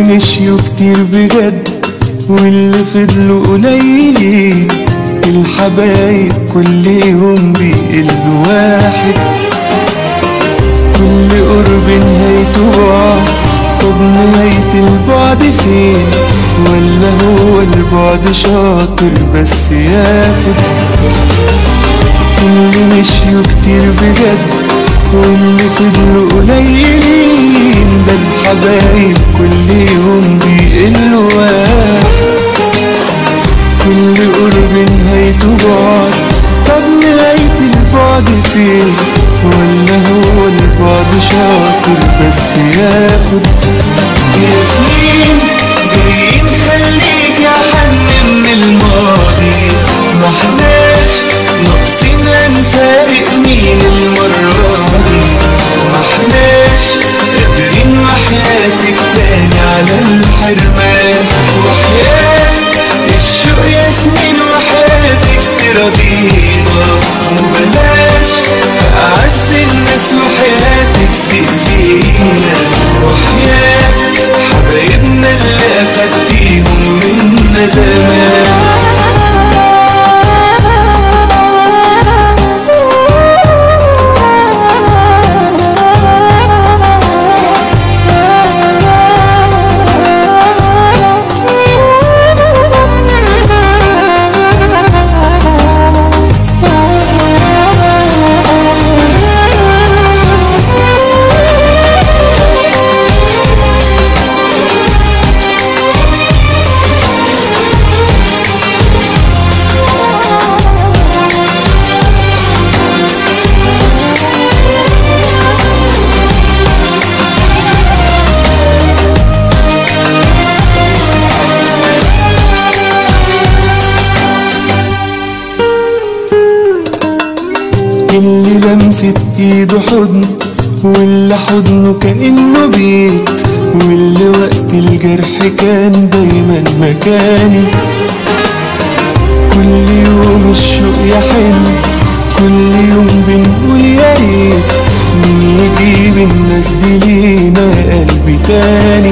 مشيوا كتير بجد واللي فضلوا قليلين الحبايب كل يوم بيقلوا واحد كل قرب نهايته بعد طب نهاية البعد فين ولا هو البعد شاطر بس ياخد اللي مشيوا كتير بجد واللي فضلوا قليلين ده الحبايب كل يوم بيقلوا واحد كل قرب نهايته بعد طب نهاية البعد فين ولا هو البعد شاطر بس ياخد ياسمين جايين خليك يا حن من الماضي ما احناش ناقصين هنفارق مين المرة دي ما احناش قادرين وحياتك تاني على الحرمان وحياة الشوق ياسمين وحياتك ترضينا وبلاش في أعز الناس وحياتك تأذينا وحياة حبايبنا اللي أخدتيهم منا زمان اللي لمست ايده حضن واللي حضنه كأنه بيت واللي وقت الجرح كان دايما مكاني كل يوم الشوق يحن كل يوم بنقول يا ريت مين يجيب الناس دي لينا قلبي تاني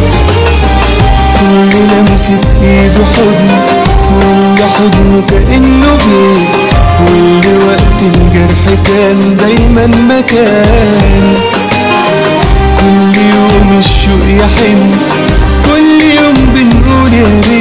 كل لمسة ايده حضن واللي حضنه كأنه بيت واللي وقت الجرح كان دايما مكان كل يوم الشوق يحن كل يوم بنقول يا ريت